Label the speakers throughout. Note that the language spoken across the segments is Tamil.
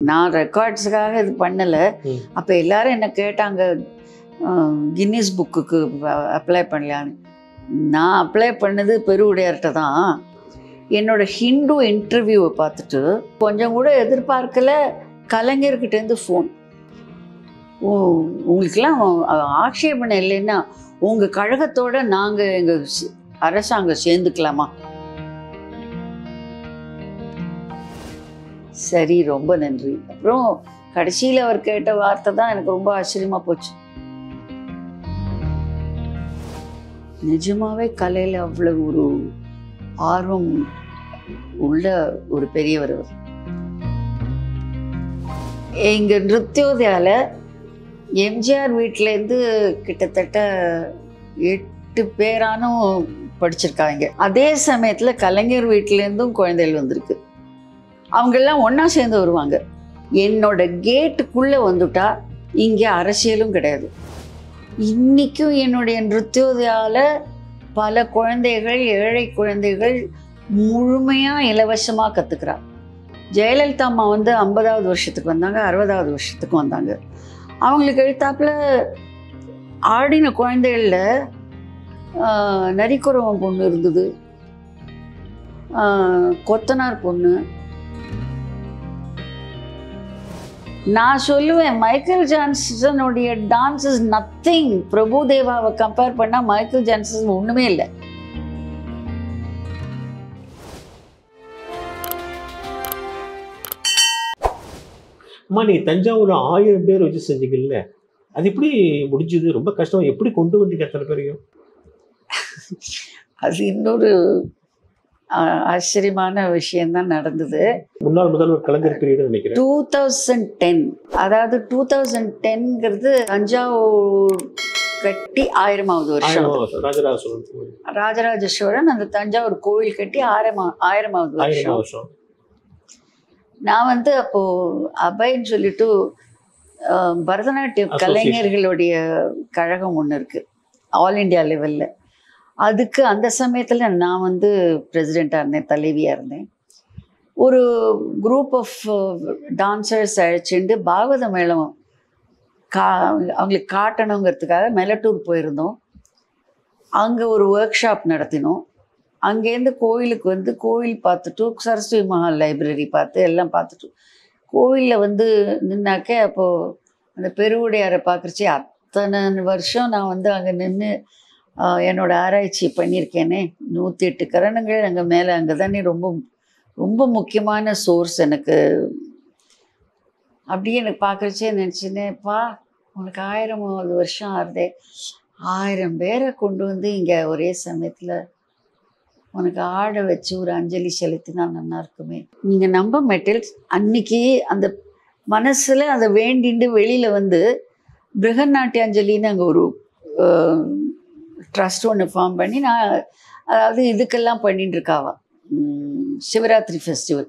Speaker 1: நான் ரெக்கார்ட்ஸுக்காக இது பண்ணலை
Speaker 2: ம்.
Speaker 1: அப்போ எல்லாரும் என்ன கேட்டாங்க கின்னிஸ் புக்குக்கு அப்ளை பண்ணலான்னு நான் அப்ளை பண்ணது பெருவுடையார்கிட்ட தான் என்னோட ஹிந்து இன்டர்வியூவை பார்த்துட்டு கொஞ்சம் கூட எதிர்பார்க்கல கலைஞர்கிட்டேருந்து ஃபோன் ஓ உங்களுக்கெல்லாம் ஆட்சேபனை இல்லைன்னா உங்கள் கழகத்தோட நாங்கள் எங்கள் அரசாங்கம் சேர்ந்துக்கலாமா சரி ரொம்ப நன்றி அப்புறம் கடைசியில் அவர் கேட்ட வார்த்தை தான் எனக்கு ரொம்ப ஆச்சரியமா போச்சு நிஜமாவே கலையில் அவ்வளவு ஒரு ஆர்வம் உள்ள ஒரு பெரியவர் அவர் எங்க நிருத்யோதயால எம்ஜிஆர் வீட்டிலேருந்து கிட்டத்தட்ட எட்டு பேரானும் படிச்சிருக்காங்க அதே சமயத்துல கலைஞர் வீட்டிலேருந்தும் குழந்தைகள் வந்திருக்கு அவங்கெல்லாம் ஒண்ணா சேர்ந்து வருவாங்க என்னோட கேட்டுக்குள்ள வந்துட்டா இங்க அரசியலும் கிடையாது இன்னைக்கும் என்னுடைய நிருத்யோதயால பல குழந்தைகள் ஏழை குழந்தைகள் முழுமையா இலவசமா கத்துக்கிறா ஜெயலலிதா அம்மா வந்து ஐம்பதாவது வருஷத்துக்கு வந்தாங்க அறுபதாவது வருஷத்துக்கு வந்தாங்க அவங்களுக்கு எழுத்தாப்புல ஆடின குழந்தைகளில் நரிக்குறவன் பொண்ணு இருந்தது ஆஹ் கொத்தனார் பொண்ணு நான் சொல்லுவேன் மைக்கேல் ஜான்சனுடைய டான்ஸ் இஸ் நத்திங் பிரபு தேவாவை கம்பேர் பண்ணா மைக்கேல் ஜான்சன் ஒண்ணுமே இல்லை
Speaker 2: அம்மா நீ தஞ்சாவூர்ல ஆயிரம் பேர் வச்சு செஞ்சீங்கல்ல அது எப்படி முடிஞ்சது ரொம்ப கஷ்டம் எப்படி கொண்டு வந்தீங்க அத்தனை பேரையும்
Speaker 1: அது இன்னொரு ஆஹ், ஆச்சரியமான விஷயம்தான் நடந்தது
Speaker 2: முன்னாள் முதல்வர் கலைஞர் பீரியட் நினைக்கிறேன்
Speaker 1: டூ தௌசண்ட் டென் அதாவது டூ தௌசண்ட் டென்ங்கிறது தஞ்சாவூர் கட்டி ஆயிரமாவது வருஷம்
Speaker 2: ஆயிரம் வருஷம் ராஜராஜ சோழன்
Speaker 1: ராஜராஜ சோழன் அந்த தஞ்சாவூர் கோவில் கட்டி ஆயிரமா ஆயிரமாவது
Speaker 2: ஆயிரம்
Speaker 1: வருஷம்
Speaker 2: வருஷம்
Speaker 1: நான் வந்து அப்போ அபைன்னு சொல்லிட்டு அஹ், பரதநாட்டிய
Speaker 2: Association.
Speaker 1: கலைஞர்களுடைய கழகம் ஒன்று இருக்கு ஆல் இந்தியா லெவல்ல அதுக்கு அந்த சமயத்துல நான் வந்து பிரசிடெண்ட்டாக இருந்தேன் தலைவியா இருந்தேன் ஒரு குரூப் ஆஃப் டான்சர்ஸ் அழைச்சிட்டு பாகவத மேளம் கா அவங்களுக்கு காட்டணுங்கிறதுக்காக மெலட்டூர் போயிருந்தோம் அங்கே ஒரு ஒர்க் ஷாப் நடத்தினோம் அங்கேருந்து கோயிலுக்கு வந்து கோயில் பார்த்துட்டு சரஸ்வதி மஹால் லைப்ரரி பார்த்து எல்லாம் பார்த்துட்டு கோவிலில் வந்து நின்னாக்க அப்போது அந்த பெருவுடையாரை பார்க்குறச்சி அத்தனை வருஷம் நான் வந்து அங்கே நின்று என்னோட ஆராய்ச்சி பண்ணியிருக்கேனே நூற்றி எட்டு கரணங்கள் அங்கே மேலே அங்கே தானே ரொம்ப ரொம்ப முக்கியமான சோர்ஸ் எனக்கு அப்படியே எனக்கு பார்க்குறச்சே நினச்சினேப்பா உனக்கு ஆயிரமாவது வருஷம் ஆறுதே ஆயிரம் பேரை கொண்டு வந்து இங்கே ஒரே சமயத்தில் உனக்கு ஆட வச்சு ஒரு அஞ்சலி செலுத்தினா நல்லா இருக்குமே நீங்கள் நம்ப மாட்டேன் அன்னைக்கு அந்த மனசில் அதை வேண்டிண்டு வெளியில் வந்து பிருகநாட்டியாஞ்சலின்னு அங்கே ஒரு ட்ரஸ்ட் ஒன்று ஃபார்ம் பண்ணி நான் அதாவது இதுக்கெல்லாம் பண்ணிட்டு இருக்காவா உம், சிவராத்திரி ஃபெஸ்டிவல்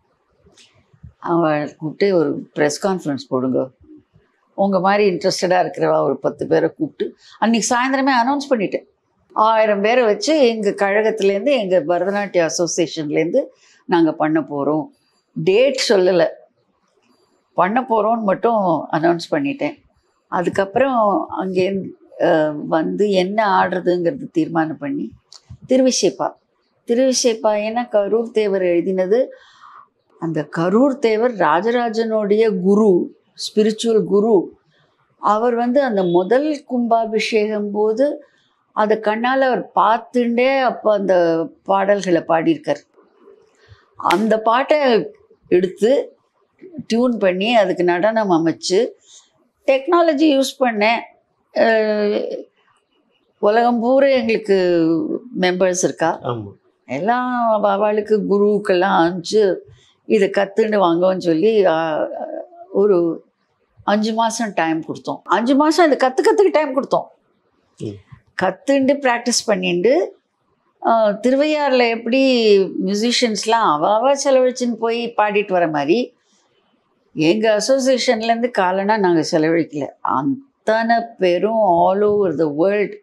Speaker 1: அவன் கூப்பிட்டு ஒரு ப்ரெஸ் கான்ஃபரன்ஸ் போடுங்க உங்கள் மாதிரி இன்ட்ரெஸ்டடாக இருக்கிறவா ஒரு பத்து பேரை கூப்பிட்டு அன்னைக்கு சாயந்தரமே அனௌன்ஸ் பண்ணிட்டேன் ஆயிரம் பேரை வச்சு எங்கள் கழகத்துலேருந்து எங்கள் பரதநாட்டிய அசோசியேஷன்லேருந்து நாங்கள் பண்ண போகிறோம் டேட் சொல்லலை பண்ண போகிறோம்னு மட்டும் அனௌன்ஸ் பண்ணிட்டேன் அதுக்கப்புறம் அங்கே வந்து என்ன ஆடுறதுங்கிறது தீர்மானம் பண்ணி திருவிசைப்பா திருவிசைப்பா ஏன்னா கரூர் தேவர் எழுதினது அந்த கரூர் தேவர் ராஜராஜனுடைய குரு ஸ்பிரிச்சுவல் குரு அவர் வந்து அந்த முதல் கும்பாபிஷேகம் போது அதை கண்ணால் அவர் பார்த்துட்டே அப்போ அந்த பாடல்களை பாடியிருக்கார் அந்த பாட்டை எடுத்து டியூன் பண்ணி அதுக்கு நடனம் அமைச்சு டெக்னாலஜி யூஸ் பண்ணேன் அஹ் உலகம் பூரா எங்களுக்கு மெம்பர்ஸ் இருக்கா
Speaker 2: ஆமா
Speaker 1: எல்லாம் அவ- அவளுக்கு குருவுக்கெல்லாம் அனுப்பிச்சு இதை கற்றுன்னு வாங்கன்னு சொல்லி ஆஹ், ஒரு அஞ்சு மாதம் டைம் கொடுத்தோம் அஞ்சு மாதம் இதை கற்றுக்கிறதுக்கு டைம் கொடுத்தோம்
Speaker 2: ம்.
Speaker 1: கற்றுண்டு ப்ராக்டிஸ் பண்ணிண்டு ஆஹ், திருவையாறில் எப்படி மியூசிஷியன்ஸ்லாம் அவ அவ செலவழிச்சுன்னு போய் பாடிட்டு வர மாதிரி எங்கள் அசோசியேஷன்லேருந்து காலனா நாங்கள் செலவழிக்கல அத்தனை பேரும் ஆல் ஓவர் த வேர்ல்ட்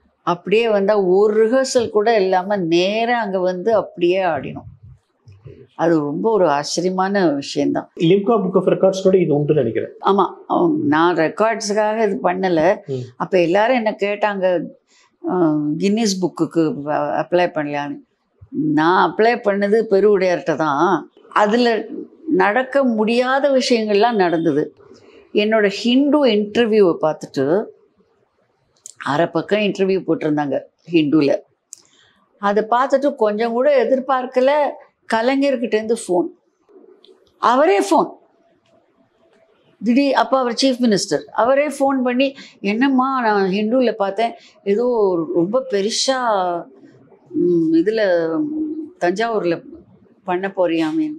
Speaker 1: அப்படியே வந்தால் ஒரு ரிஹர்சல் கூட இல்லாமல் நேராக அங்கே வந்து அப்படியே ஆடினோம் அது ரொம்ப ஒரு ஆச்சரியமான விஷயந்தான்
Speaker 2: லிம்கா புக் ஆஃப் ரெக்கார்ட்ஸ் கூட இது உண்டு நினைக்கிறேன்
Speaker 1: ஆமாம் நான் ரெக்கார்ட்ஸுக்காக இது பண்ணலை
Speaker 2: ம்.
Speaker 1: அப்போ எல்லாரும் என்ன கேட்டாங்க கின்னிஸ் புக்குக்கு அப்ளை பண்ணலான்னு நான் அப்ளை பண்ணது பெருவுடையார்கிட்ட தான் அதில் நடக்க முடியாத விஷயங்கள்லாம் நடந்தது என்னோட ஹிந்து இன்டர்வியூவை பார்த்துட்டு அரை பக்கம் இன்டர்வியூ போட்டிருந்தாங்க ஹிந்துவில் அதை பார்த்துட்டு கொஞ்சம் கூட எதிர்பார்க்கல கலைஞர்கிட்டேருந்து ஃபோன் அவரே ஃபோன் திடீர் அப்போ அவர் சீஃப் மினிஸ்டர் அவரே ஃபோன் பண்ணி என்னம்மா நான் ஹிந்துவில் பார்த்தேன் ஏதோ ரொம்ப பெருசாக இதில் தஞ்சாவூரில் பண்ண போறியாமேன்னு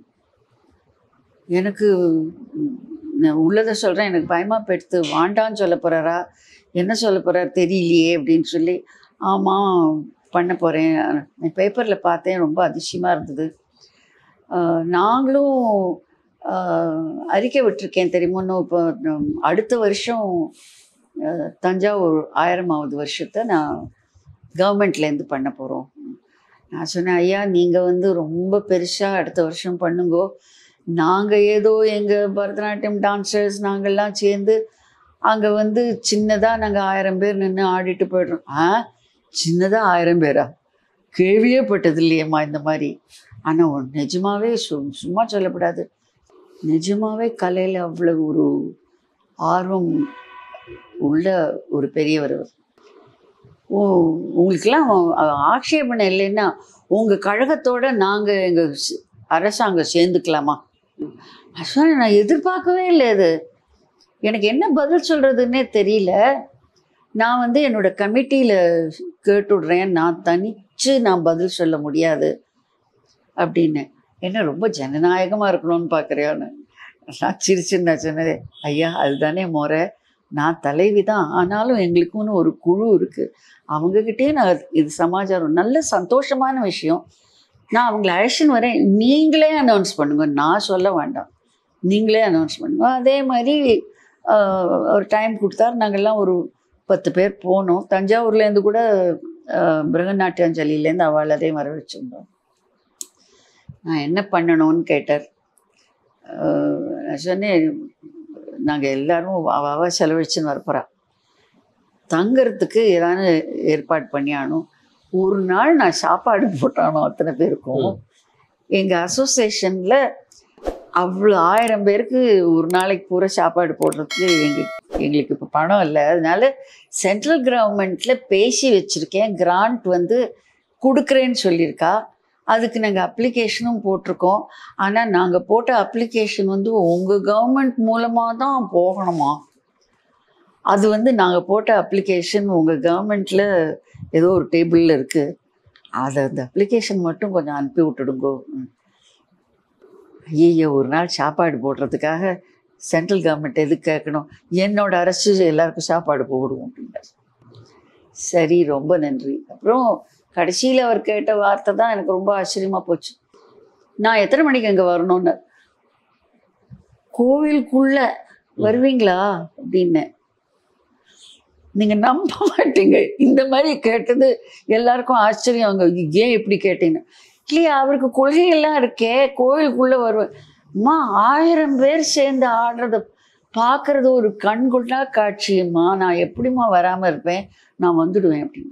Speaker 1: எனக்கு ம், நான் உள்ளதை சொல்கிறேன் எனக்கு பயமாக போயிடுத்து வாண்டான்னு சொல்ல போகிறாரா என்ன சொல்ல போகிறார் தெரியலையே அப்படின்னு சொல்லி ஆமாம் பண்ண போகிறேன் நான் பேப்பரில் பார்த்தேன் ரொம்ப அதிசயமாக இருந்தது ஆஹ் நாங்களும் ஆஹ் அறிக்கை விட்டிருக்கேன் தெரியுமா இன்னும் இப்போ நம் அடுத்த வருஷம் ஆஹ் தஞ்சாவூர் ஆயிரமாவது வருஷத்தை நான் கவர்மெண்ட்லேருந்து பண்ண போகிறோம் நான் சொன்னேன் ஐயா நீங்கள் வந்து ரொம்ப பெருசாக அடுத்த வருஷம் பண்ணுங்கோ நாங்கள் ஏதோ எங்கள் பரதநாட்டியம் டான்சர்ஸ் நாங்கள்லாம் சேர்ந்து அங்கே வந்து சின்னதாக நாங்கள் ஆயிரம் பேர் நின்று ஆடிட்டு போய்டுறோம் ஆ சின்னதாக ஆயிரம் பேரா கேள்வியே பட்டது இல்லையம்மா இந்த மாதிரி ஆனால் நிஜமாவே சு சும்மா சொல்லக்கூடாது நிஜமாவே கலையில் அவ்வளவு ஒரு ஆர்வம் உள்ள ஒரு பெரியவர் அவர் ஓ உங்களுக்கெல்லாம் அ- ஆட்சேபனை இல்லைன்னா உங்கள் கழகத்தோட நாங்கள் எங்கள் அரசாங்கம் சேர்ந்துக்கலாமா நான் சொன்னேன் நான் எதிர்பார்க்கவே இல்லை இது எனக்கு என்ன பதில் சொல்கிறதுன்னே தெரியல நான் வந்து என்னோட கமிட்டியில் கேட்டுடுறேன் நான் தனிச்சு நான் பதில் சொல்ல முடியாது அப்படின்னு என்ன ரொம்ப ஜனநாயகமாக இருக்கணும்னு பார்க்குறியான்னு நான் சிரிச்சுன்னு நான் சொன்னதே ஐயா அதுதானே முறை நான் தலைவி தான் ஆனாலும் எங்களுக்குன்னு ஒரு குழு இருக்குது அவங்கக்கிட்டே நான் இது சமாச்சாரம் நல்ல சந்தோஷமான விஷயம் நான் அவங்கள அழைச்சின்னு வரேன் நீங்களே அனௌன்ஸ் பண்ணுங்க நான் சொல்ல வேண்டாம் நீங்களே அனௌன்ஸ் பண்ணுங்க அதே மாதிரி ஆஹ், ஒரு டைம் கொடுத்தாரு நாங்கள்லாம் ஒரு பத்து பேர் போனோம் தஞ்சாவூர்லேருந்து கூட ஆஹ், பிரகநாட்டியாஞ்சலியிலேருந்து அவள் அதே வர வச்சுருந்தோம் நான் என்ன பண்ணணும்னு கேட்டார் ஆஹ், நான் சொன்னேன் நாங்கள் எல்லாரும் அவ அவ செலவழிச்சுன்னு வரப்போகிறா தங்கறதுக்கு ஏதாவது ஏற்பாடு பண்ணியானும் ஒரு நாள் நான் சாப்பாடு போட்டானோ அத்தனை பேருக்கும்
Speaker 2: ம்.
Speaker 1: எங்கள் அசோசியேஷனில் அவ்வளோ ஆயிரம் பேருக்கு ஒரு நாளைக்கு பூரா சாப்பாடு போடுறதுக்கு எங்கள் எங்களுக்கு இப்போ பணம் இல்லை அதனால சென்ட்ரல் கவர்மெண்ட்டில் பேசி வச்சுருக்கேன் கிராண்ட் வந்து கொடுக்குறேன்னு சொல்லியிருக்கா அதுக்கு நாங்கள் அப்ளிகேஷனும் போட்டிருக்கோம் ஆனால் நாங்கள் போட்ட அப்ளிகேஷன் வந்து உங்கள் கவர்மெண்ட் மூலமாக தான் போகணுமா அது வந்து நாங்கள் போட்ட அப்ளிகேஷன் உங்கள் கவர்மெண்ட்டில் ஏதோ ஒரு டேபிளில் இருக்குது அதை அந்த அப்ளிகேஷன் மட்டும் கொஞ்சம் அனுப்பி விட்டுடுங்கோ ம். ஐயையோ ஒரு நாள் சாப்பாடு போடுறதுக்காக சென்ட்ரல் கவர்மெண்ட் எதுக்கு கேட்கணும் என்னோட அரசு எல்லாருக்கும் சாப்பாடு போடுவோம் அப்படின்னார் சரி ரொம்ப நன்றி அப்புறம் கடைசியில் அவர் கேட்ட வார்த்தை தான் எனக்கு ரொம்ப ஆச்சரியமாக போச்சு நான் எத்தனை மணிக்கு அங்கே வரணும்னு கோவிலுக்குள்ள வருவீங்களா அப்படின்னேன் நீங்கள் நம்ப மாட்டீங்க இந்த மாதிரி கேட்டது எல்லாருக்கும் ஆச்சரியம் அவங்க ஏன் இப்படி கேட்டீங்க இல்லையா அவருக்கு கொள்கையெல்லாம் இருக்கே கோவிலுக்குள்ளே வருவேன் அம்மா ஆயிரம் பேர் சேர்ந்து ஆடுறத பார்க்கறது ஒரு கண்கொள்ளா காட்சியம்மா நான் எப்படிம்மா வராமல் இருப்பேன் நான் வந்துடுவேன் அப்படின்னு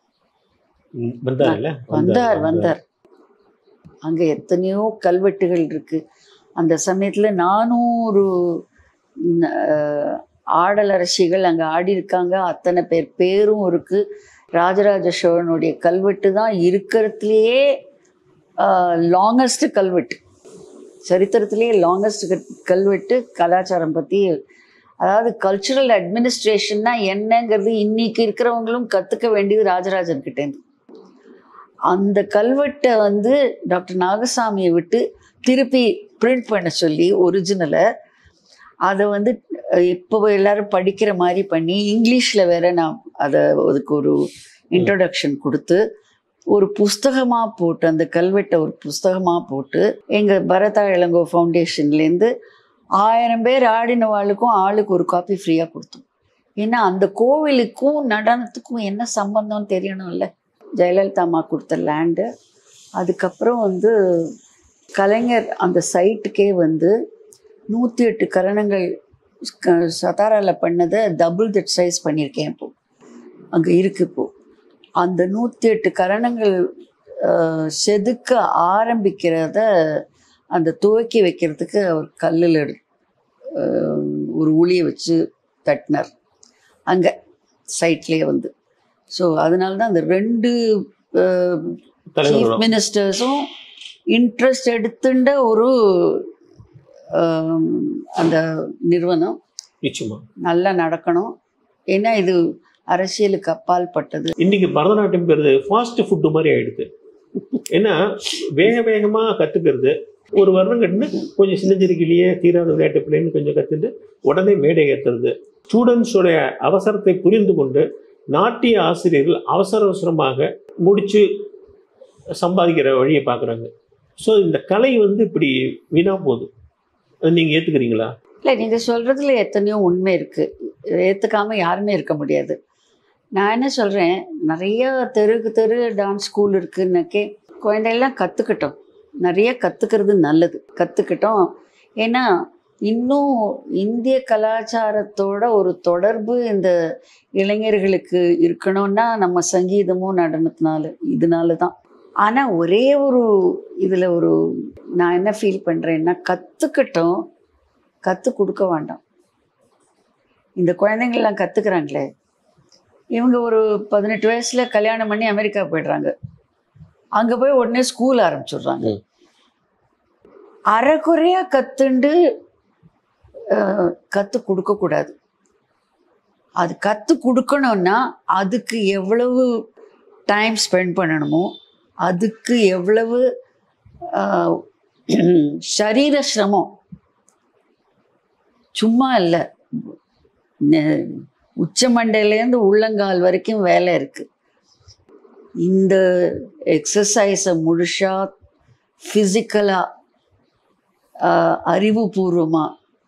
Speaker 2: ம், வந்தார்ல
Speaker 1: வந்தார் வந்தார் அங்கே எத்தனையோ கல்வெட்டுகள் இருக்கு அந்த சமயத்தில் நானூறு ம், அஹ், ஆடலரசிகள் அங்கே ஆடியிருக்காங்க அத்தனை பேர் பேரும் இருக்கு ராஜராஜ சோழனுடைய கல்வெட்டு தான் இருக்கிறதுலையே லாங்கஸ்ட் கல்வெட்டு சரித்திரத்திலேயே லாங்கஸ்ட் கல்வெட்டு கலாச்சாரம் பற்றி அதாவது கல்ச்சுரல் அட்மினிஸ்ட்ரேஷன்னா என்னங்கிறது இன்னைக்கு இருக்கிறவங்களும் கற்றுக்க வேண்டியது ராஜராஜன் கிட்டேருந்து அந்த கல்வெட்டை வந்து டாக்டர் நாகசாமியை விட்டு திருப்பி பிரிண்ட் பண்ண சொல்லி ஒரிஜினலை அதை வந்து அஹ், இப்போ எல்லாரும் படிக்கிற மாதிரி பண்ணி இங்கிலீஷில் வேற நான் அதை அதுக்கு ஒரு இன்ட்ரடக்ஷன் கொடுத்து ஒரு புஸ்தகமாக போட்டு அந்த கல்வெட்டை ஒரு புஸ்தகமாக போட்டு எங்கள் பரதா இளங்கோ ஃபவுண்டேஷன்லேருந்து ஆயிரம் பேர் ஆடினவாளுக்கும் ஆளுக்கு ஒரு காப்பி ஃப்ரீயாக கொடுத்தோம் ஏன்னா அந்த கோவிலுக்கும் நடனத்துக்கும் என்ன சம்பந்தம்னு தெரியணும்ல ஜெயலலிதா அம்மா கொடுத்த லேண்டு அதுக்கப்புறம் வந்து கலைஞர் அந்த சைட்டுக்கே வந்து நூற்றி எட்டு கரணங்கள் க- சதாரால பண்ணதை டபுள் தட் சைஸ் பண்ணியிருக்கேன் இப்போ அங்கே இருக்கு இப்போ அந்த நூற்றி எட்டு கரணங்கள் அஹ், செதுக்க ஆரம்பிக்கிறத அந்த துவக்கி வைக்கிறதுக்கு அவர் கல்லில் ஒரு உளியை வச்சு தட்டினார் அங்கே சைட்லேயே வந்து ஸோ அதனால தான் அந்த ரெண்டு சீஃப்
Speaker 2: தலைவர்களும்
Speaker 1: மினிஸ்டர்ஸும் இன்ட்ரெஸ்ட் எடுத்துட்ட ஒரு ஆம், அந்த நிறுவனம்
Speaker 2: நிச்சயமா
Speaker 1: நல்லா நடக்கணும் ஏன்னா இது அரசியலுக்கு அப்பால் பட்டது
Speaker 2: இன்னைக்கு பரதநாட்டியம்ங்கிறது ஃபாஸ்ட் ஃபுட்டு மாதிரி ஆயிடுது ஏன்னா வேக வேகமா கத்துக்கிறது ஒரு வருடம் கட்டுன்னு கொஞ்சம் சின்ன சிறுக்கிலேயே தீராத விளையாட்டு பிள்ளைன்னு கொஞ்சம் கத்துட்டு உடனே மேடை ஏற்றுறது ஸ்டூடெண்ட்ஸோடைய அவசரத்தை புரிந்து கொண்டு நாட்டிய ஆசிரியர்கள் அவசர அவசரமாக முடிச்சு சம்பாதிக்கிற வழியை பார்க்குறாங்க ஸோ இந்த கலை வந்து இப்படி வீணா போகுது அது நீங்கள் ஏற்றுக்கிறீங்களா
Speaker 1: இல்லை நீங்கள் சொல்கிறதுல எத்தனையோ உண்மை இருக்குது ஏற்றுக்காம யாருமே இருக்க முடியாது நான் என்ன சொல்கிறேன் நிறைய தெருக்கு தெரு டான்ஸ் ஸ்கூல் இருக்குன்னக்கே குழந்தைகள்லாம் கற்றுக்கிட்டோம் நிறைய கற்றுக்கிறது நல்லது கற்றுக்கிட்டோம் ஏன்னா இன்னும் இந்திய கலாச்சாரத்தோட ஒரு தொடர்பு இந்த இளைஞர்களுக்கு இருக்கணும்னா நம்ம சங்கீதமும் நடனத்தினால இதனால தான் ஆனால் ஒரே ஒரு இதில் ஒரு நான் என்ன ஃபீல் பண்ணுறேன்னா கற்றுக்கிட்டோம் கற்றுக் கொடுக்க வேண்டாம் இந்த குழந்தைங்கள்லாம் கற்றுக்குறாங்களே இவங்க ஒரு பதினெட்டு வயசில் கல்யாணம் பண்ணி அமெரிக்கா போயிடுறாங்க அங்கே போய் உடனே ஸ்கூல் ஆரம்பிச்சிடுறாங்க
Speaker 2: ம்.
Speaker 1: அரைக்குறையாக கற்றுண்டு கற்றுக் கொடுக்கக்கூடாது அது கற்றுக் கொடுக்கணும்னா அதுக்கு எவ்வளவு டைம் ஸ்பெண்ட் பண்ணணுமோ அதுக்கு எவ்வளவு ஆஹ், சரீர சிரமம் சும்மா இல்லை உச்சமண்டையிலேருந்து உள்ளங்கால் வரைக்கும் வேலை இருக்கு இந்த எக்ஸசைஸை முழுசா ஃபிசிக்கலாக அறிவுபூர்வமாக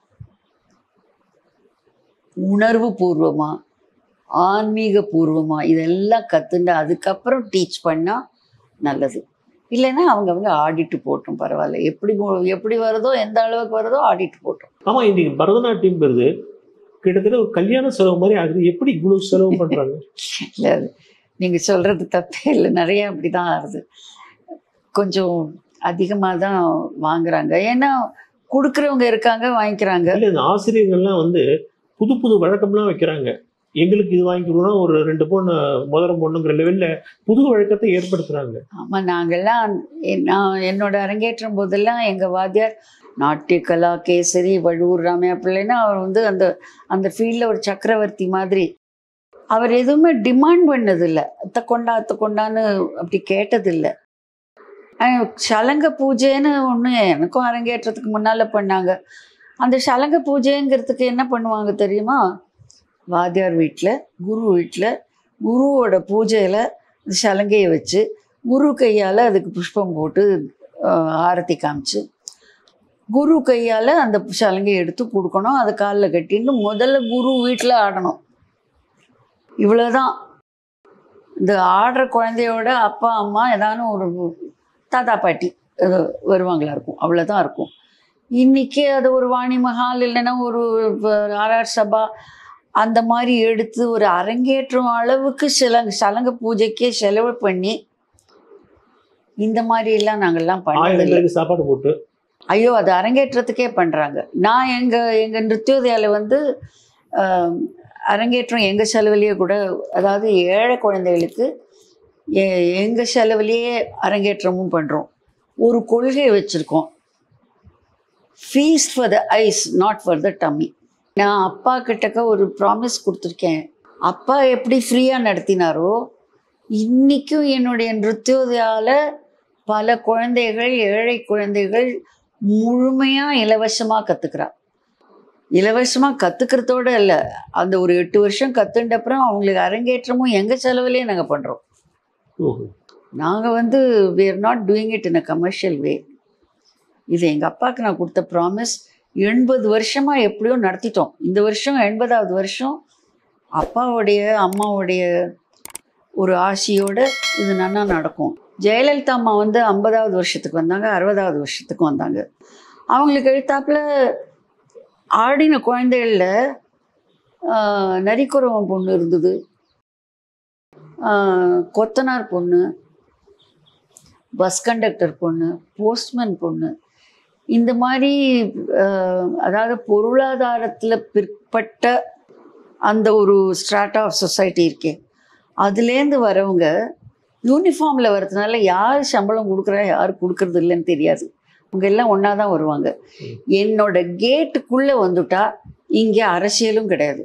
Speaker 1: உணர்வு பூர்வமாக ஆன்மீக பூர்வமாக இதெல்லாம் கற்றுண்டு அதுக்கப்புறம் டீச் பண்ணால் நல்லது இல்லைன்னா அவங்கவங்க ஆடிட்டு போட்டும் பரவாயில்ல எப்படி மு- எப்படி வருதோ எந்த அளவுக்கு வருதோ ஆடிட்டு போட்டோம்
Speaker 2: ஆமா இன்னைக்கு பரதநாட்டியம்ங்கிறது கிட்டத்தட்ட ஒரு கல்யாண செலவு மாதிரி ஆகுது எப்படி இவ்வளவு செலவு பண்றாங்க
Speaker 1: இல்லை அது நீங்கள் சொல்கிறது தப்பே இல்லை நிறைய அப்படி தான் ஆகுது கொஞ்சம் அதிகமாக தான் வாங்குறாங்க ஏன்னா கொடுக்குறவங்க இருக்காங்க வாங்கிக்கிறாங்க
Speaker 2: இல்ல இந்த ஆசிரியர்கள்லாம் வந்து புது புது வழக்கம்லாம் வைக்கிறாங்க எங்களுக்கு இது வாங்கிக்கணும்னா ஒரு ரெண்டு பொண்ணு முதரம் பொண்ணுங்கிற லெவல்ல புது வழக்கத்தை ஏற்படுத்துறாங்க
Speaker 1: ஆமாம் நாங்கள்லாம் என்- நான் என்னோட அரங்கேற்றும் போதெல்லாம் எங்கள் வாத்தியார் நாட்டிய கலா கேசரி வழுவூர் ராமையா பிள்ளைன்னா அவர் வந்து அந்த அந்த ஃபீல்டில் ஒரு சக்கரவர்த்தி மாதிரி அவர் எதுவுமே டிமாண்ட் பண்ணதில்ல அத்தை கொண்டா அத்தை கொண்டான்னு அப்படி கேட்டதில்லை அஹ் சலங்க பூஜைன்னு ஒன்று எனக்கும் அரங்கேற்றத்துக்கு முன்னால் பண்ணாங்க அந்த சலங்க பூஜைங்கிறதுக்கு என்ன பண்ணுவாங்க தெரியுமா வாத்தியார் வீட்டில் குரு வீட்டில் குருவோட பூஜையில் சலங்கையை வச்சு குரு கையால் அதுக்கு புஷ்பம் போட்டு ஆஹ், ஆரத்தி காமிச்சு குரு கையால் அந்த சலங்கையை எடுத்து கொடுக்கணும் அதை காலில் கட்டின்னு முதல்ல குரு வீட்டில் ஆடணும் இவ்வளோதான் இந்த ஆடுற குழந்தையோட அப்பா அம்மா ஏதானும் ஒரு தாத்தா பாட்டி அஹ், வருவாங்களா இருக்கும் அவ்வளோதான் இருக்கும் இன்னைக்கு அது ஒரு வாணி மஹால் இல்லைன்னா ஒரு ஆர்ஆர் சபா அந்த மாதிரி எடுத்து ஒரு அரங்கேற்றம் அளவுக்கு சில சலங்க பூஜைக்கே செலவு பண்ணி இந்த மாதிரி எல்லாம் நாங்கள்லாம் பண்ணதில்லை
Speaker 2: ஆயிரம் பேருக்கு சாப்பாடு போட்டு
Speaker 1: ஐயோ அது அரங்கேற்றத்துக்கே பண்ணுறாங்க நான் எங்கள் எங்கள் நிருத்யோதயாவில் வந்து ஆம், அரங்கேற்றம் எங்கள் செலவுலேயே கூட அதாவது ஏழை குழந்தைகளுக்கு எங்கள் செலவுலேயே அரங்கேற்றமும் பண்ணுறோம் ஒரு கொள்கை வச்சுருக்கோம் fees for the eyes not for the dummy நான் அப்பா கிட்டக்க ஒரு ப்ராமிஸ் கொடுத்துருக்கேன் அப்பா எப்படி ஃப்ரீயாக நடத்தினாரோ இன்றைக்கும் என்னுடைய நிருத்யோதயாவில் பல குழந்தைகள் ஏழை குழந்தைகள் முழுமையாக இலவசமாக கற்றுக்கிறா இலவசமாக கற்றுக்கிறதோட இல்லை அந்த ஒரு எட்டு வருஷம் கற்றுண்ட அப்புறம் அவங்களுக்கு அரங்கேற்றமும் எங்கள் செலவுலேயே நாங்கள் பண்ணுறோம்
Speaker 2: ஓஹோ.
Speaker 1: நாங்கள் வந்து we are not doing it in a commercial way இது எங்கள் அப்பாவுக்கு நான் கொடுத்த ப்ராமிஸ் எண்பது வருஷமாக எப்படியோ நடத்திட்டோம் இந்த வருஷம் எண்பதாவது வருஷம் அப்பாவுடைய அம்மாவுடைய ஒரு ஆசையோட இது நன்னா நடக்கும் ஜெயலலிதா அம்மா வந்து ஐம்பதாவது வருஷத்துக்கு வந்தாங்க அறுபதாவது வருஷத்துக்கு வந்தாங்க அவங்களுக்கு எழுத்தாப்புல ஆடின குழந்தைகளில் நரிக்குறவன் பொண்ணு இருந்தது ஆஹ் கொத்தனார் பொண்ணு பஸ் கண்டக்டர் பொண்ணு போஸ்ட்மேன் பொண்ணு இந்த மாதிரி ஆஹ் அதாவது பொருளாதாரத்தில் பிற்பட்ட அந்த ஒரு ஸ்ட்ராட்டா ஆஃப் சொசைட்டி இருக்கே அதுலேருந்து வரவங்க யூனிஃபார்மில் வர்றதுனால யார் சம்பளம் கொடுக்குறா யார் கொடுக்கறது இல்லைன்னு தெரியாது அவங்க எல்லாம் ஒன்றா தான் வருவாங்க என்னோட கேட்டுக்குள்ளே வந்துட்டா இங்கே அரசியலும் கிடையாது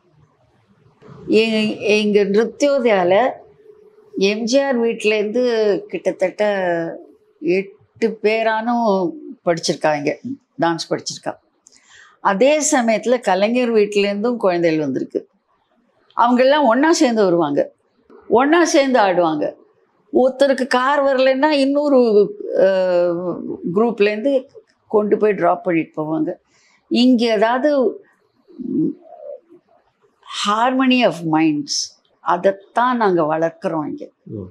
Speaker 1: எ- எங்க நிருத்தியோதயால எம்ஜிஆர் வீட்டிலேருந்து கிட்டத்தட்ட எட்டு பேரானும் படிச்சிருக்காங்க டான்ஸ் படிச்சிருக்கா அதே சமயத்தில் கலைஞர் வீட்டிலேருந்தும் குழந்தைகள் வந்திருக்கு அவங்கெல்லாம் ஒன்றா சேர்ந்து வருவாங்க ஒன்றா சேர்ந்து ஆடுவாங்க ஒருத்தருக்கு கார் வரலைன்னா இன்னொரு குரூப்லேருந்து கொண்டு போய் ட்ராப் பண்ணிட்டு போவாங்க இங்கே ஏதாவது ஹார்மனி ஆஃப் மைண்ட்ஸ் அதைத்தான் நாங்கள் வளர்க்குறோம் இங்கே
Speaker 2: ம்.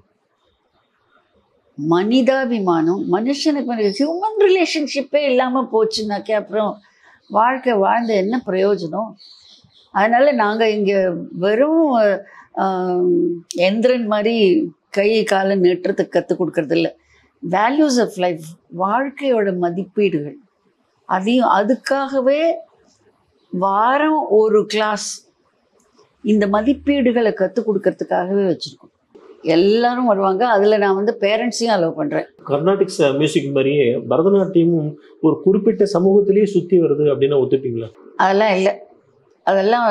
Speaker 1: மனிதாபிமானம் மனுஷனுக்கு ஹியூமன் ரிலேஷன்ஷிப்பே இல்லாமல் போச்சுனாக்கே அப்புறம் வாழ்க்கை வாழ்ந்த என்ன பிரயோஜனம் அதனால் நாங்கள் இங்கே வெறும் ஆஹ், எந்திரன் மாதிரி கை காலை நீட்டுறதுக்கு கற்றுக் கொடுக்கறது இல்லை வேல்யூஸ் ஆஃப் லைஃப் வாழ்க்கையோட மதிப்பீடுகள் அதையும் அதுக்காகவே வாரம் ஒரு கிளாஸ் இந்த மதிப்பீடுகளை கற்றுக் கொடுக்கறதுக்காகவே வச்சுருக்கோம் எல்லாரும் வருவாங்க அதில் நான் வந்து பேரண்ட்ஸையும் அலோவ் பண்ணுறேன்
Speaker 2: கர்நாடிக் மியூசிக் மாதிரியே பரதநாட்டியமும் ஒரு குறிப்பிட்ட சமூகத்திலேயே சுத்தி வருது அப்படின்னு ஒத்துப்பீங்களா
Speaker 1: அதெல்லாம் இல்லை அதெல்லாம்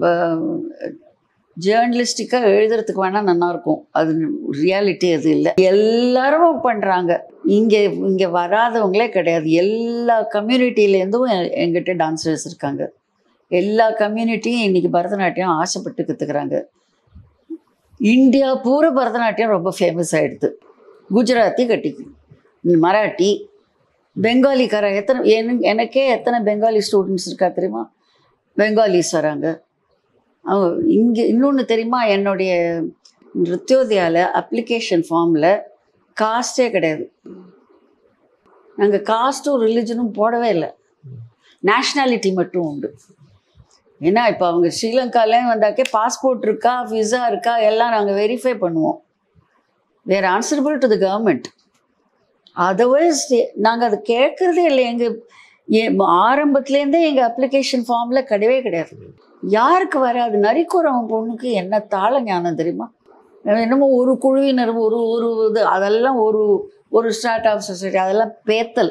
Speaker 1: ஜேர்னலிஸ்டிக்காக எழுதுறதுக்கு வேணால் நல்லாயிருக்கும் அது ரியாலிட்டி அது இல்லை எல்லாரும் பண்ணுறாங்க இங்கே இங்கே வராதவங்களே கிடையாது எல்லா கம்யூனிட்டிலேருந்தும் எங்கிட்ட டான்ஸர்ஸ் இருக்காங்க எல்லா கம்யூனிட்டியும் இன்னைக்கு பரதநாட்டியம் ஆசைப்பட்டு கற்றுக்குறாங்க இந்தியா பூரா பரதநாட்டியம் ரொம்ப ஃபேமஸ் ஆகிடுது குஜராத்தி கட்டிக்கு மராட்டி பெங்காலிக்கார எத்தனை என- எனக்கே எத்தனை பெங்காலி ஸ்டூடெண்ட்ஸ் இருக்கா தெரியுமா பெங்காலிஸ் வராங்க இங்கே இன்னொன்று தெரியுமா என்னுடைய நிருத்தியோதயாவில் அப்ளிகேஷன் ஃபார்மில் காஸ்டே கிடையாது நாங்கள் காஸ்ட்டும் ரிலிஜனும் போடவே இல்லை நேஷ்னாலிட்டி மட்டும் உண்டு ஏன்னா இப்போ அவங்க ஸ்ரீலங்காலேயும் வந்தாக்கே பாஸ்போர்ட் இருக்கா விசா இருக்கா எல்லாம் நாங்கள் வெரிஃபை பண்ணுவோம் we're answerable to the government otherwise நாங்கள் அது கேட்குறதே இல்லை எங்கள் ஆரம்பத்துலேருந்தே எங்கள் அப்ளிகேஷன் ஃபார்மில் கிடையவே கிடையாது யாருக்கு வராது நரிக்குறவன் பொண்ணுக்கு என்ன தாள ஞானம் தெரியுமா என்னமோ ஒரு குழுவினர் ஒரு ஒரு இது அதெல்லாம் ஒரு ஒரு ஸ்டார்ட் ஆஃப் சொசைட்டி அதெல்லாம் பேத்தல்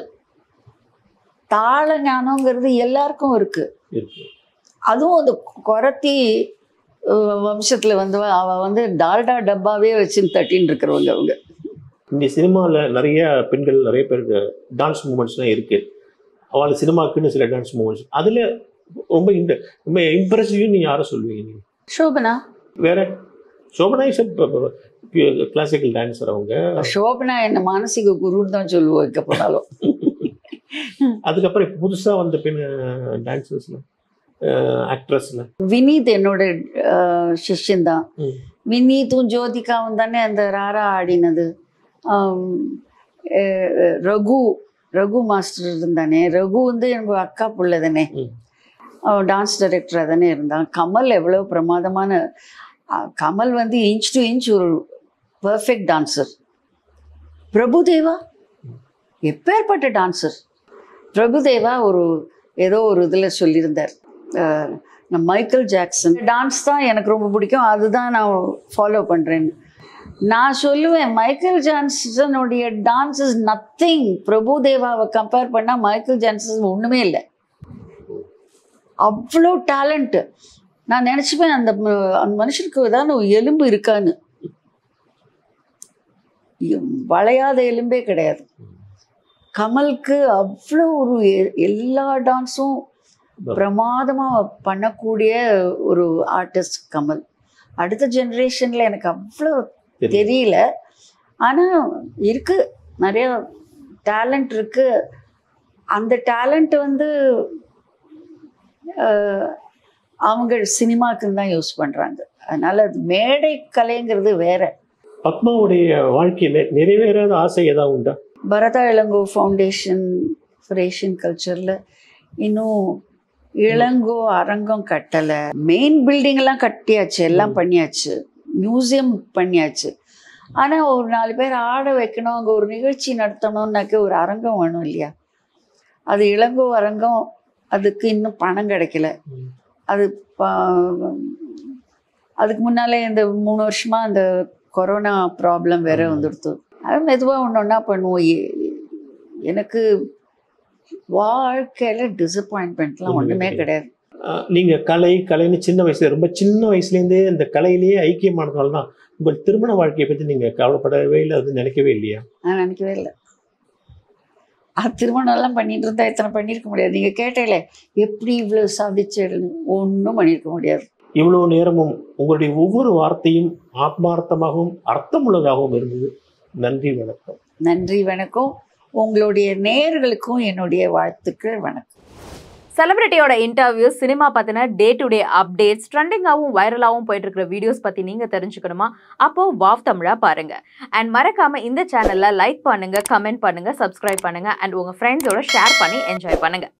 Speaker 1: தாள ஞானங்கிறது எல்லாருக்கும் இருக்குது
Speaker 2: இருக்கு
Speaker 1: அதுவும் அந்த குரத்தி அஹ், வம்சத்துல வந்தவ அவ வந்து டால்டா டப்பாவே வச்சு தட்டின்னு இருக்கிறவங்க அவங்க
Speaker 2: இந்த சினிமாவில் நிறைய பெண்கள் நிறைய பேருக்கு டான்ஸ் மூமெண்ட்ஸ்லாம் இருக்கு அவளுக்கு சினிமாக்குன்னு சில டான்ஸ் மூமெண்ட்ஸ் அதில் ரொம்ப இந்த ரொம்ப இம்ப்ரெசிவ்னு நீங்கள் யாரை சொல்லுவீங்க நீங்கள்
Speaker 1: சோபனா
Speaker 2: வேற சோபனா இஸ் கிளாசிக்கல் டான்ஸர் அவங்க
Speaker 1: சோபனா என்ன மானசீக குருன்னு தான் சொல்லுவோம் வைக்க போனாலும்
Speaker 2: அதுக்கப்புறம் இப்போ புதுசாக வந்த பெண் டான்சர்ஸில் ஆக்ட்ரஸில்
Speaker 1: வினீத் என்னோட சிஷ்யன் தான்
Speaker 2: ம்.
Speaker 1: வினீத்தும் ஜோதிகாவும் தானே அந்த ராரா ஆடினது ஆம், அஹ், ரகு ரகு மாஸ்டர் இருந்தானே ரகு வந்து எனக்கு அக்கா புள்ள தானே
Speaker 2: ம்.
Speaker 1: அவன் டான்ஸ் டைரக்டராக தானே இருந்தான் கமல் எவ்வளோ பிரமாதமான அஹ், கமல் வந்து இன்ச் டு இன்ச் ஒரு பர்ஃபெக்ட் டான்சர் பிரபுதேவா எப்பேற்பட்ட டான்சர் பிரபுதேவா ஒரு ஏதோ ஒரு இதில் சொல்லியிருந்தார் அஹ், நான் மைக்கேல் ஜாக்சன் டான்ஸ் தான் எனக்கு ரொம்ப பிடிக்கும் அதுதான் நான் ஃபாலோ பண்ணுறேன்னு நான் சொல்லுவேன் மைக்கேல் ஜான்சனுடைய டான்ஸ் இஸ் நத்திங் பிரபுதேவாவை கம்பேர் பண்ணால் மைக்கேல் ஜான்சன் ஒன்றுமே இல்லை அவ்வளோ டேலண்ட்டு நான் நினச்சிப்பேன் அந்த ம- அந்த மனுஷனுக்கு ஏதாவது ஒரு எலும்பு இருக்கான்னு எ- வளையாத எலும்பே கிடையாது கமலுக்கு அவ்வளோ ஒரு எ- எல்லா டான்ஸும் பிரமாதமாக பண்ணக்கூடிய ஒரு ஆர்டிஸ்ட் கமல் அடுத்த ஜென்ரேஷனில் எனக்கு அவ்வளோ
Speaker 2: தெரியும்.
Speaker 1: தெரியல ஆனால் இருக்கு நிறைய டேலண்ட் இருக்கு அந்த டேலண்ட் வந்து அஹ், அவங்க சினிமாக்குன்னு தான் யூஸ் பண்ணுறாங்க அதனால அது மேடை கலைங்கிறது வேற
Speaker 2: பத்மாவுடைய வாழ்க்கையில நிறைவேறாத ஆசை ஏதாவது உண்டா
Speaker 1: பரதா இளங்கோ ஃபவுண்டேஷன் ஃபார் ஏஷியன் கல்ச்சரில் இன்னும் இளங்கோ அரங்கம் கட்டலை மெயின் பில்டிங் எல்லாம் கட்டியாச்சு எல்லாம்
Speaker 2: ம்.
Speaker 1: பண்ணியாச்சு மியூசியம் பண்ணியாச்சு ஆனால் ஒரு நாலு பேர் ஆட வைக்கணும் அங்கே ஒரு நிகழ்ச்சி நடத்தணும்னாக்க ஒரு அரங்கம் வேணும் இல்லையா அது இளங்கோ அரங்கம் அதுக்கு இன்னும் பணம் கிடைக்கல
Speaker 2: ம்.
Speaker 1: அது ப- அதுக்கு முன்னாலே இந்த மூணு வருஷமா அந்த கொரோனா ப்ராப்ளம் வேற
Speaker 2: ஆமா.
Speaker 1: வந்துடுத்து அது மெதுவாக ஒன்று ஒன்றா பண்ணுவோம் எ- எனக்கு வாழ்க்கையில் டிசப்பாயின்மெண்ட்லாம்
Speaker 2: ஒண்ணுமே
Speaker 1: ஒன்றுமே கிடையாது
Speaker 2: ஆஹ் நீங்க கலை கலைன்னு சின்ன வயசுல ரொம்ப சின்ன வயசுலேருந்தே இந்த கலையிலேயே ஐக்கியமானதால தான் உங்கள் திருமண வாழ்க்கையை பத்தி நீங்க கவலைப்படவே இல்லை அது நினைக்கவே இல்லையா
Speaker 1: நான் நினைக்கவே இல்லை அது திருமணம்லாம் பண்ணிட்டு இருந்தா இத்தனை பண்ணியிருக்க முடியாது நீங்கள் கேட்டேல எப்படி இவ்வளோ சாதிச்சேன்னு ஒன்றும் பண்ணியிருக்க முடியாது
Speaker 2: இவ்வளவு நேரமும் உங்களுடைய ஒவ்வொரு வார்த்தையும் ஆத்மார்த்தமாகவும் அர்த்தமுள்ளதாகவும் இருந்தது நன்றி வணக்கம்
Speaker 1: நன்றி வணக்கம் உங்களுடைய நேயர்களுக்கும் என்னுடைய வாழ்த்துக்கள் வணக்கம்
Speaker 3: செலிபிரிட்டியோட இன்டர்வியூஸ் சினிமா பத்தின டே டு டே அப்டேட்ஸ் ட்ரெண்டிங்காகவும் வைரலாகவும் போயிட்டு இருக்கிற வீடியோஸ் பத்தி நீங்க தெரிஞ்சுக்கணுமா அப்போ வாவ் தமிழா பாருங்க அண்ட் மறக்காம இந்த சேனல்ல லைக் பண்ணுங்க கமெண்ட் பண்ணுங்க சப்ஸ்கிரைப் பண்ணுங்க அண்ட் உங்க ஃப்ரெண்ட்ஸோட ஷேர் பண்ணி என்ஜாய் பண்ணுங்க